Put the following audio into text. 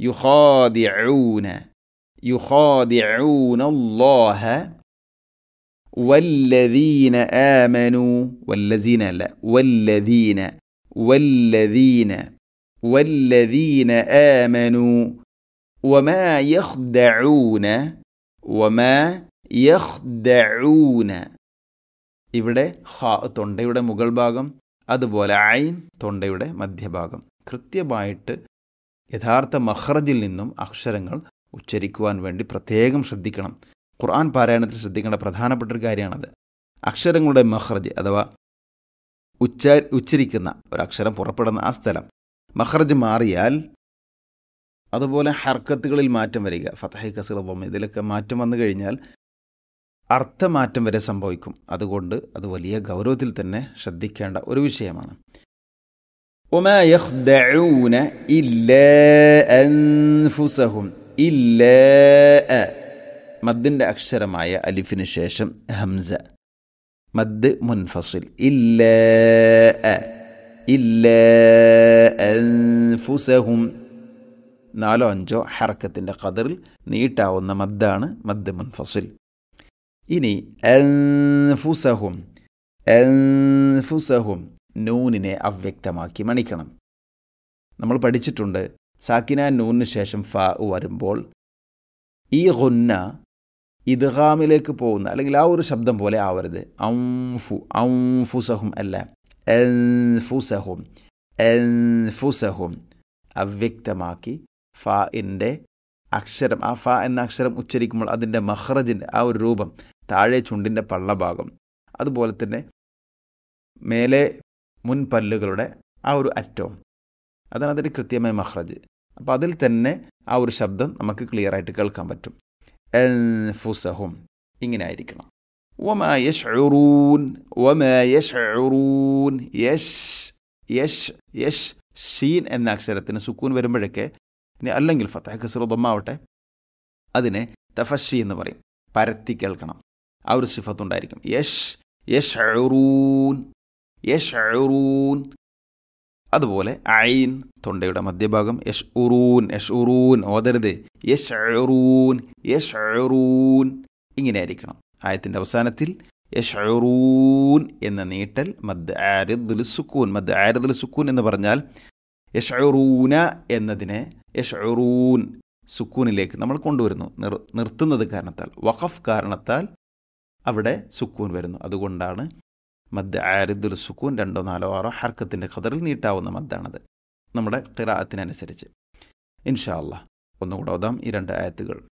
യുഹാദിഊന യുഹാദിഊന അല്ലാഹ والذين آمنوا والذين لا والذين والذين والذين آمنوا وما يخدعون وما يخدعون ഇവിടെ ഹ തൊണ്ടയുടെ മുകൾ ഭാഗം അതുപോലെ ഐൻ തൊണ്ടയുടെ മധ്യഭാഗം കൃത്യമായിട്ട് യഥാർത്ഥ മഹ്റജിൽ നിന്നും അക്ഷരങ്ങൾ ഉച്ചരിക്കുവാൻ വേണ്ടി പ്രത്യേകം ശ്രദ്ധിക്കണം ഖുർആൻ പാരായണത്തിൽ ശ്രദ്ധിക്കേണ്ട പ്രധാനപ്പെട്ട ഒരു കാര്യമാണത് അക്ഷരങ്ങളുടെ മഹ്റജ് അഥവാ ഉച്ച ഉച്ചരിക്കുന്ന ഒരക്ഷരം പുറപ്പെടുന്ന ആ സ്ഥലം മഹ്റജ് മാറിയാൽ അതുപോലെ ഹർക്കത്തുകളിൽ മാറ്റം വരിക ഫതഹി കസർ ബൊമ്മ ഇതിലൊക്കെ മാറ്റം വന്നു കഴിഞ്ഞാൽ അർത്ഥമാറ്റം വരെ സംഭവിക്കും അതുകൊണ്ട് അത് വലിയ ഗൗരവത്തിൽ തന്നെ ശ്രദ്ധിക്കേണ്ട ഒരു വിഷയമാണ് وما يخدعون إلا أنفسهم إلا മദ്ദിൻ്റെ അക്ഷരമായ അലിഫിന് ശേഷം ഹംസ മദ് മുൻഫസിൽ ഇല്ല ഇല്ല അൻഫുസഹും നാലോ അഞ്ചോ ഹറക്കത്തിൻ്റെ കതറിൽ നീട്ടാവുന്ന മദ്ദാണ് മദ് മുൻഫസിൽ ഇനി അൻഫുസഹും അൻഫുസഹും നൂനിനെ അവ്യക്തമാക്കി മണിക്കണം നമ്മൾ പഠിച്ചിട്ടുണ്ട് സാക്കിന നൂനിന് ശേഷം ഫ വരുമ്പോൾ ഈ ഗുന്ന ഇദ്ഗാമിലേക്ക് പോകുന്ന അല്ലെങ്കിൽ ആ ഒരു ശബ്ദം പോലെ ആവരുത് ഔഫു ഔഫുസഹും അല്ല എൻഫുസഹും എൻഫുസഹും അവ്യക്തമാക്കി ഫാഇൻ്റെ അക്ഷരം ആ ഫ എന്ന അക്ഷരം ഉച്ചരിക്കുമ്പോൾ അതിൻ്റെ മഹ്റജിൻ്റെ ആ ഒരു രൂപം താഴെ ചുണ്ടിൻ്റെ പള്ളഭാഗം അതുപോലെ തന്നെ മേലെ മുൻപല്ലുകളുടെ ആ ഒരു അറ്റവും അതാണ് അതിൻ്റെ കൃത്യമായ മഹ്റജ് അപ്പോൾ അതിൽ തന്നെ ആ ഒരു ശബ്ദം നമുക്ക് ക്ലിയർ ആയിട്ട് കേൾക്കാൻ പറ്റും അൻഫുസഹും ഇങ്ങനെ ആയിരിക്കണം വമാ യഷ്ഉറൂൻ വമാ യഷ്ഉറൂൻ യഷ് യഷ് യഷ് ഷീൻ എന്ന അക്ഷരത്തിന് സുക്കൂൻ വരുമ്പോഴൊക്കെ ഇനി അല്ലെങ്കിൽ ഫത്തഹ കസറ ദമ്മാവട്ടെ അതിനെ തഫഷി എന്ന് പറയും പരത്തി കേൾക്കണം ആ ഒരു സിഫത്തുണ്ടായിരിക്കും യഷ് യഷ്ഉറൂൻ യഷ്ഉറൂൻ അതുപോലെ ഐൻ തൊണ്ടയുടെ മധ്യഭാഗം യഷ് ഉറൂൻ യഷ് ഉറൂൻ ഓതരുത് യഷ് ഉറൂൻ യഷ് ഉറൂൻ ഇങ്ങനെ ആയിരിക്കണം ആയത്തിൻ്റെ അവസാനത്തിൽ യഷ് ഉറൂൻ എന്ന നീട്ടൽ മദ് ആരിദുൽ സുക്കൂൻ മദ് ആരിദുൽ സുക്കൂൻ എന്ന് പറഞ്ഞാൽ യഷ് ഉറൂന എന്നതിനെ യഷ് ഉറൂൻ സുക്കൂനിലേക്ക് നമ്മൾ കൊണ്ടുവരുന്നു നിർ നിർത്തുന്നത് കാരണത്താൽ വഖഫ് കാരണത്താൽ അവിടെ സുക്കൂൻ വരുന്നു അതുകൊണ്ടാണ് മദ് ആരിദുൽ സുക്കൂൻ രണ്ടോ നാലോ ആറോ ഹർക്കത്തിൻ്റെ ഖദറിൽ നീട്ടാവുന്ന മദ്ദാണത് നമ്മുടെ ഖിറാഅത്തിനനുസരിച്ച് ഇൻഷാ അള്ളാഹ് ഒന്നുകൂടെ ഓതാം ഈ രണ്ട് ആയത്തുകൾ